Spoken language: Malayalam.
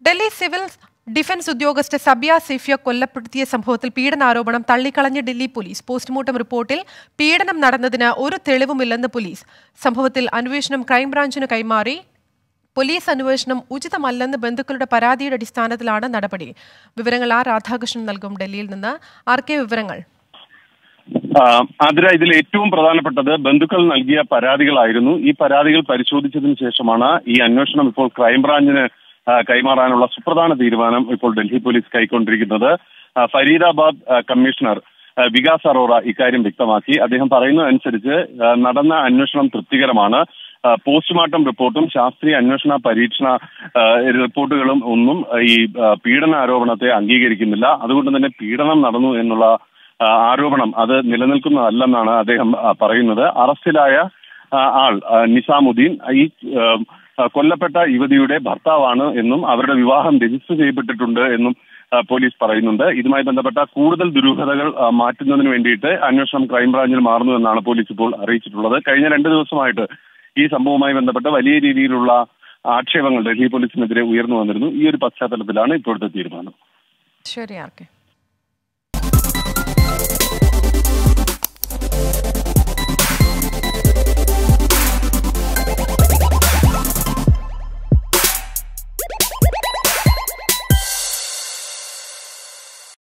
ഡൽഹി സിവിൽ ഡിഫൻസ് ഉദ്യോഗസ്ഥ സബിയ സിഫിയ കൊല്ലപ്പെടുത്തിയ സംഭവത്തിൽ പീഡനാരോപണം തള്ളിക്കളഞ്ഞ ഡൽഹി പോലീസ് പോസ്റ്റ്മോർട്ടം റിപ്പോർട്ടിൽ പീഡനം നടന്നതിന് ഒരു തെളിവുമില്ലെന്ന് പോലീസ് സംഭവത്തിൽ അന്വേഷണം ക്രൈംബ്രാഞ്ചിന് കൈമാറി പോലീസ് അന്വേഷണം ഉചിതമല്ലെന്ന് ബന്ധുക്കളുടെ പരാതിയുടെ അടിസ്ഥാനത്തിലാണ് നടപടി വിവരങ്ങൾ ആർ രാധാകൃഷ്ണൻ നൽകും ഡൽഹിയിൽ നിന്ന് ആർ കെ വിവരങ്ങൾ അതിര ഇതിൽ ഏറ്റവും പ്രധാനപ്പെട്ടത് ബന്ധുക്കൾ നൽകിയ പരാതികളായിരുന്നു ഈ പരാതികൾ പരിശോധിച്ചതിന് ശേഷമാണ് ഈ അന്വേഷണം ഇപ്പോൾ ക്രൈംബ്രാഞ്ചിന് ആ, കൈമാറാനുള്ള സുപ്രധാന തീരുമാനം ഇപ്പോൾ ഡൽഹി പോലീസ് കൈക്കൊണ്ടിരിക്കുന്നത് ആ, ഫരീദാബാദ് ആ, കമ്മീഷണർ ആ, വികാസ് അറോറ ഇക്കാര്യം വ്യക്തമാക്കി അദ്ദേഹം പറയുന്നതനുസരിച്ച് ആ, നടന്ന അന്വേഷണം തൃപ്തികരമാണ് ആ, പോസ്റ്റ്മോർട്ടം റിപ്പോർട്ടും ശാസ്ത്രീയ അന്വേഷണ പരീക്ഷണ ആ, റിപ്പോർട്ടുകളും ഒന്നും ഈ ആ, പീഡന ആരോപണത്തെ അംഗീകരിക്കുന്നില്ല അതുകൊണ്ട് തന്നെ പീഡനം നടന്നു എന്നുള്ള ആ, ആരോപണം അത് നിലനിൽക്കുന്നതല്ലെന്നാണ് അദ്ദേഹം ആ, പറയുന്നത് അറസ്റ്റിലായ ആ, ആൾ ആ, നിസാമുദ്ദീൻ ഈ ആ, ആ, കൊല്ലപ്പെട്ട യുവതിയുടെ ഭർത്താവാണ് എന്നും അവരുടെ വിവാഹം രജിസ്റ്റർ ചെയ്യപ്പെട്ടിട്ടുണ്ട് എന്നും ആ, പോലീസ് പറയുന്നുണ്ട് ഇതുമായി ബന്ധപ്പെട്ട കൂടുതൽ ദുരൂഹതകൾ ആ, മാറ്റുന്നതിന് വേണ്ടിയിട്ട് അന്വേഷണം ക്രൈംബ്രാഞ്ചിന് മാറുന്നു എന്നാണ് പോലീസ് ഇപ്പോൾ അറിയിച്ചിട്ടുള്ളത് കഴിഞ്ഞ രണ്ട് ദിവസമായിട്ട് ഈ സംഭവവുമായി ബന്ധപ്പെട്ട് വലിയ രീതിയിലുള്ള ആക്ഷേപങ്ങൾ ഡൽഹി പോലീസിനെതിരെ ഉയർന്നു വന്നിരുന്നു ഈ ഒരു പശ്ചാത്തലത്തിലാണ് ഇപ്പോഴത്തെ തീരുമാനം ശരി ആർ കെ